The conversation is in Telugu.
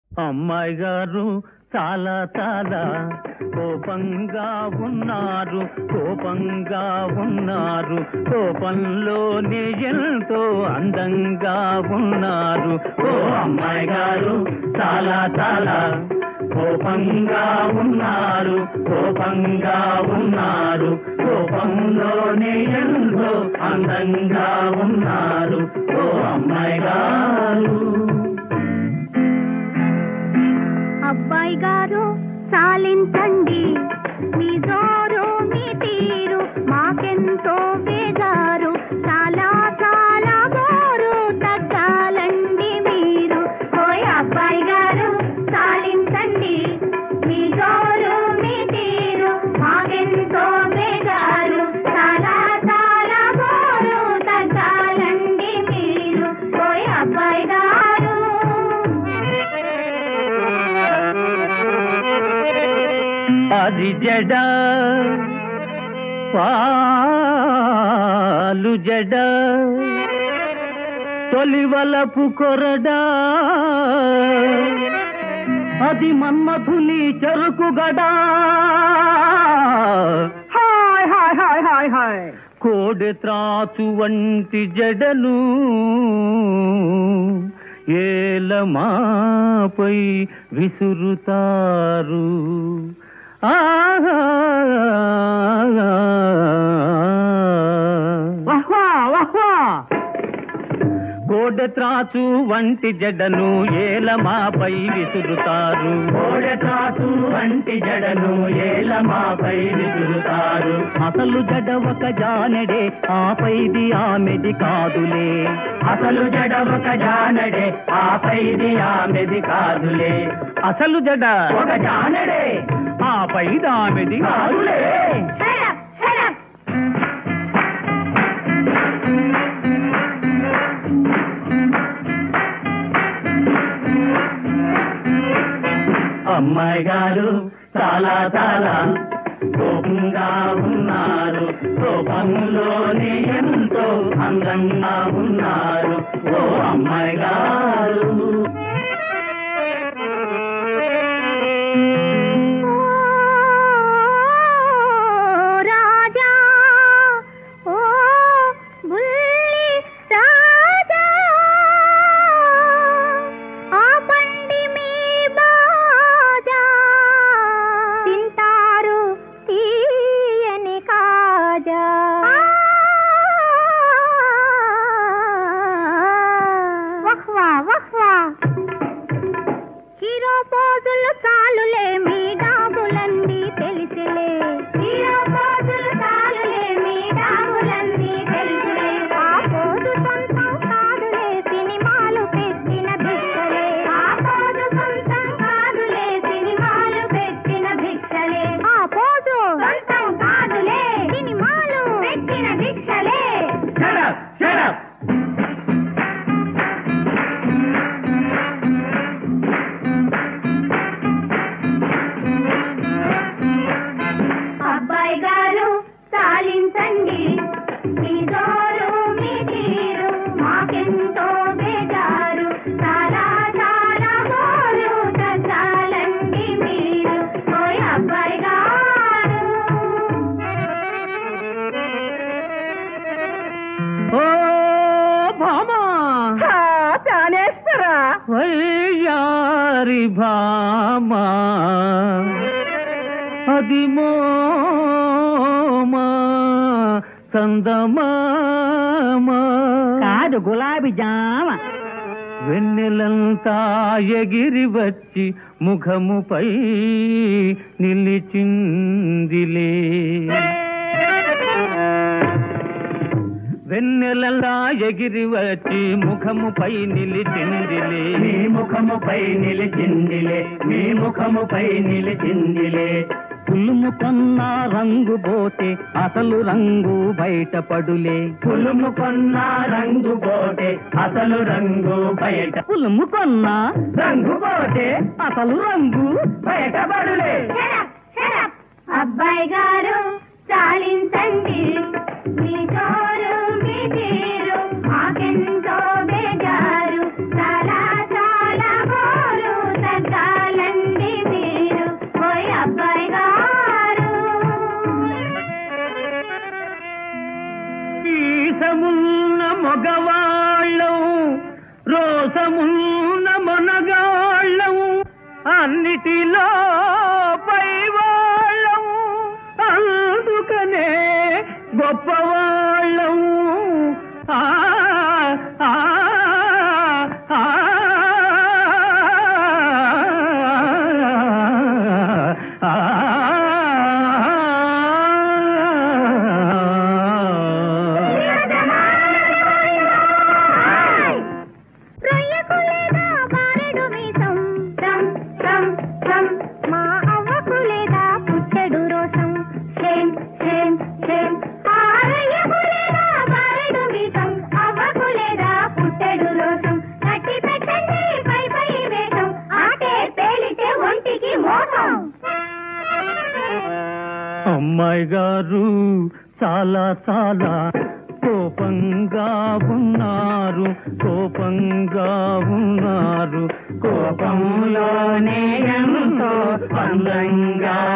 అమ్మాయి గారు చాలా చాలా కోపంగా ఉన్నారు కోపంగా ఉన్నారు కోపంలోనే ఎంతో అందంగా ఉన్నారు ఓ అమ్మాయి గారు చాలా చాలా కోపంగా ఉన్నారు కోపంగా ఉన్నారు కోపంలోనే ఎంతో అందంగా ఉన్నారు ఓ అమ్మాయి గారు అబ్బాయి గారు చాలించండి మీ జోరు మీ తీరు మాకెంతో బేజారు చాలా చాలా బోరు తగ్గాలండి మీరు ఓయ్ అబ్బాయి గారు చాలించండి మీ జోరు మీ తీరు మాకెంతో బేజారు చాలా చాలా బోరు తగ్గాలండి మీరు ఓయ్ అబ్బాయి గారు అది జడ పాలు జడ తొలివలపు కొరడా అది మన్మథుని చెరుకు గడా హాయ్ హాయ్ హాయ్ హాయ్ హాయ్ కోడె త్రాచు వంటి జడను ఏలమాపై విసురుతారు ఆహా వహ్వా వహ్వా కోడె త్రాచు వంటి జడను ఏలమాపై విసురుతారు కోడె త్రాచు వంటి జడను ఏలమాపై విసురుతారు అసలు జడ ఒక జానడే ఆపైది ఆమెది కాదులే అసలు జడ ఒక జానడే ఆపైది ఆమెది కాదులే అసలు జడ ఒక జానడే ఆపైది ఆమెది కాదులే Shut up! Shut up! అమ్మాయి గారు చాలా చాలా కోపంగా ఉన్నారు కోపంలోనే ఎంతో అందంగా ఉన్నారు ఓ అమ్మాయి గారు ఓ రాజా ఓ బుల్లి రాజా ఆ బండి మీ బాజా తింటారు తీయని కాజా వహ్వా వహ్వా హీరో పోజులు చాలులే మీ డాబులంది తెలిసిలే హీరో పోజులు చాలులే మీ డాబులంది తెలిసిలే ఆ పోజు సొంతం కాదులే సినిమాలు పెట్టిన భిక్షలే ఆ పోజు సొంతం కాదులే సినిమాలు పెట్టిన భిక్షలే ఆ పోజు సొంతం కాదులే సినిమాలు పెట్టిన భిక్షలే Shut up! Shut up! అబ్బాయి గారు చాలించండి మీ జోరు మీ తీరు మాకెంతో బేజారు చాలా చాలా బోరు తగ్గాలండి మీరు ఓయ్ అబ్బాయి గారు ఓ భామా చానేస్తారా వయ్యారి భామా అది మోమా చందమామా కాదు గులాబీ జామ వెన్నెలంతా ఎగిరి వచ్చి ముఖముపై నిలిచిందిలే వెన్నెలలా ఎగిరి వచ్చి ముఖముపై నిలిచిందిలే మీ ముఖముపై నిలిచిందిలే మీ ముఖముపై నిలిచిందిలే పులుముకొన్న రంగు పోతే అసలు రంగు బయటపడులే పులుముకొన్న రంగు పోతే అసలు రంగు బయట పులుముకొన్న రంగు పోతే అసలు రంగు బయటపడులే Shut up, shut up. అబ్బాయి గారు చాలించండి మీ జోరు మీ తీరు మాకెంతో బేజారు చాలా చాలా బోరు తగ్గ అన్నిటిలో పైవాళ్ళం అందుకనే గొప్పవాళ్ళం ఆ, ఆ, ఆ, ఆ, రొయ్యకు లేదా బారెడు మీసం రం రం రం మా అవ్వకు లేదా పుట్టెడు రోసం షేమ్ షేమ్ షేమ్ ఆ రొయ్యకు లేదా బారెడు మీసం అవ్వకు లేదా పుట్టెడు రోసం కట్టి పెట్టండి పై పై వేషం ఆటే పేలితే ఒంటికి మోసం అమ్మాయి గారు చాలా చాలా కోపంగా ఉన్నారు కోపంగా ఉన్నారు కోపంలోనే ఎంతో అందంగా